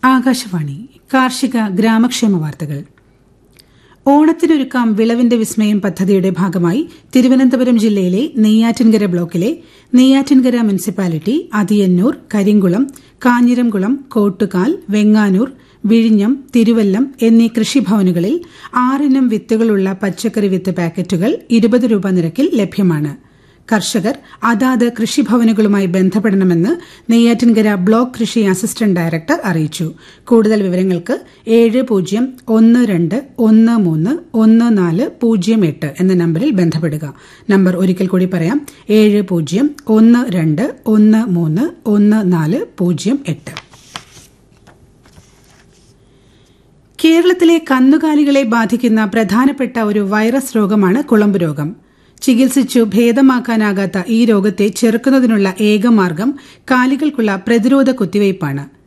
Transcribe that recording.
ആകാശവാണി കാർഷിക ഗ്രാമക്ഷേമ വാർത്തകൾ ഓണത്തിനൊരുക്കാം വിളവിന്റെ വിസ്മയം പദ്ധതിയുടെ ഭാഗമായി തിരുവനന്തപുരം ജില്ലയിലെ നെയ്യാറ്റിൻകര ബ്ലോക്കിലെ നെയ്യാറ്റിൻകര മുനിസിപ്പാലിറ്റി അതിയന്നൂർ കരിങ്കുളം കാഞ്ഞിരംകുളം കോട്ടുകാൽ വെങ്ങാനൂർ വിഴിഞ്ഞം തിരുവല്ലം എന്നീ കൃഷിഭവനുകളിൽ ആറിനം വിത്തുകളുള്ള പച്ചക്കറി വിത്ത് പാക്കറ്റുകൾ ഇരുപത് രൂപ നിരക്കിൽ ലഭ്യമാണ് കർഷകർ അതാത് കൃഷിഭവനുകളുമായി ബന്ധപ്പെടണമെന്ന് നെയ്യാറ്റിൻകര ബ്ലോക്ക് കൃഷി അസിസ്റ്റന്റ് ഡയറക്ടർ അറിയിച്ചു കൂടുതൽ വിവരങ്ങൾക്ക് ഏഴ് പൂജ്യം ഒന്ന് രണ്ട് ഒന്ന് മൂന്ന് ഒന്ന് നാല് പൂജ്യം എട്ട് എന്ന നമ്പറിൽ ബന്ധപ്പെടുക നമ്പർ ഒരിക്കൽ കൂടി പറയാം ഏഴ് പൂജ്യം ഒന്ന് രണ്ട് ഒന്ന് മൂന്ന് ഒന്ന് നാല് പൂജ്യം എട്ട് കേരളത്തിലെ കന്നുകാലികളെ ബാധിക്കുന്ന പ്രധാനപ്പെട്ട ഒരു വൈറസ് രോഗമാണ് കുളമ്പ് രോഗം ചികിത്സിച്ചു ഭേദമാക്കാനാകാത്ത ഈ രോഗത്തെ ചെറുക്കുന്നതിനുള്ള ഏക മാർഗം കാലികൾക്കുള്ള പ്രതിരോധ കുത്തിവയ്പ്പാണ്